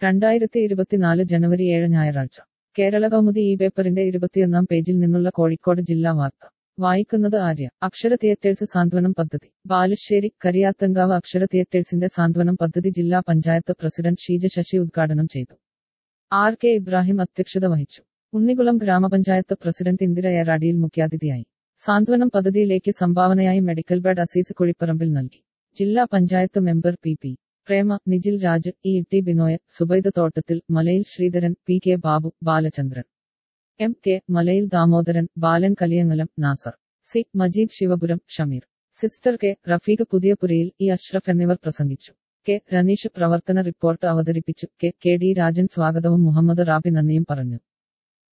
രണ്ടായിരത്തി ഇരുപത്തിനാല് ജനുവരി ഏഴ് ഞായറാഴ്ച കേരള കൗമുദി ഈ പേപ്പറിന്റെ ഇരുപത്തിയൊന്നാം പേജിൽ നിന്നുള്ള കോഴിക്കോട് ജില്ലാ വാർത്ത വായിക്കുന്നത് ആര്യ അക്ഷര തിയേറ്റേഴ്സ് സാന്ത്വനം പദ്ധതി ബാലുശ്ശേരി കരിയാത്തൻകാവ് അക്ഷര തിയേറ്റേഴ്സിന്റെ സാന്ത്വനം പദ്ധതി ജില്ലാ പഞ്ചായത്ത് പ്രസിഡന്റ് ഷീജ ശശി ഉദ്ഘാടനം ചെയ്തു ആർ കെ ഇബ്രാഹിം അധ്യക്ഷത വഹിച്ചു ഉണ്ണികുളം ഗ്രാമപഞ്ചായത്ത് പ്രസിഡന്റ് ഇന്ദിര ഏറാടിയിൽ മുഖ്യാതിഥിയായി സാന്ത്വനം പദ്ധതിയിലേക്ക് സംഭാവനയായി മെഡിക്കൽ ബെഡ് അസീസ് കുഴിപ്പറമ്പിൽ നൽകി ജില്ലാ panchayat member P P Prema Nijil Raj E T Binoy Zubaid Thottathil Malayil Sreedharan P K Babu Balachandran M K Malayil Damodaran Balan Kaliyangalam Nasar C Majeed Sivapuram Shameer sister K Rafeeq Puthiyapurayil E Ashraf എന്നിവർ പ്രസംഗിച്ചു കെ റനീഷ് പ്രവർത്തന റിപ്പോർട്ട് അവതരിപ്പിച്ചു കെ കെ ഡി രാജൻ സ്വാഗതവും മുഹമ്മദ് റാബി നന്ദിയും പറഞ്ഞു